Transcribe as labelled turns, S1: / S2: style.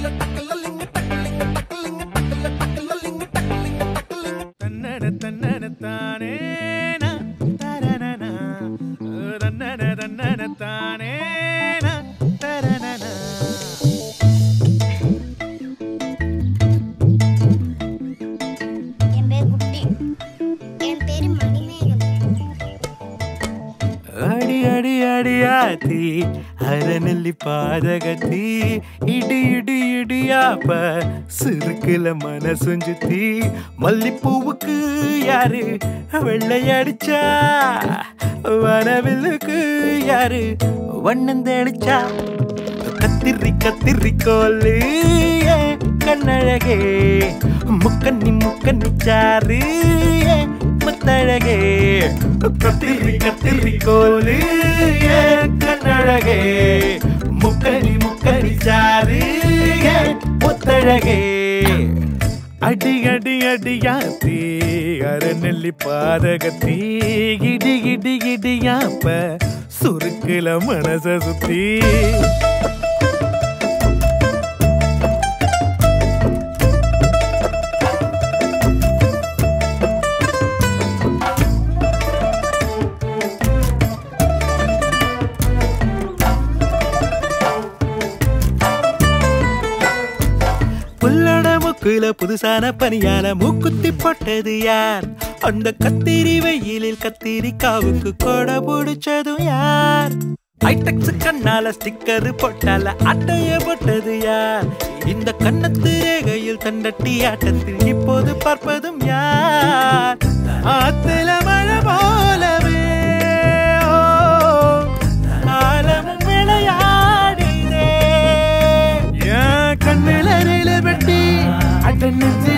S1: தன்னன தன்னன தானே நா, தரனனா. தன்னன தன்னன தானே நா, தரனனா.
S2: என் பேர் குட்டி என் பேரு மணிமேகலை
S1: அடி அடி அடி ஆத்தி அரணல்லி பாதகத்தி இடி இடி இடியாப்ப சிறுக்குல மனசுஞ்சுத்தி மல்லிப்பூவுக்கு யாரு வெள்ளையடிச்சா வனவில்லுக்கு யாரு வண்ணம் தெளிச்சா கத்திரி கத்திரி கோலு ஏன் கண்ணழகே முக்கண்ணி முக்கண்ணி சாரு ஏன் முத்தழகே கத்திரி கத்திரி கோலு ஏன் கண்ணழகே முக்கண்ணி முக்கண்ணி சாரு ஏன் முத்தழகே அடி அடி அடியாத்தி அரணெல்லி பாதகத்தி இடி இடி இடியாப்ப சுருக்குல மனச சுத்தி புல்லட முக்குல புதுசான பனியால மூக்குத்தி போட்டது யார் அந்த கத்திரி வெயிலில் கத்திரிக்காவுக்கு கொடை பிடிச்சதும் யார் ஐடெக்ஸ் கண்ணால ஸ்டிக்கர் போட்டால அட்டைய போட்டது யார் இந்த கண்ணத்து ரேகையில் தண்டட்டி ஆட்டத்தில் இப்போது பார்ப்பதும் யார் ஆத்துல மழை போலவே ஓ, ஆலமும் விளையாடினே என் கண்ணுல நில வெட்டி அட்ட நெஞ்சு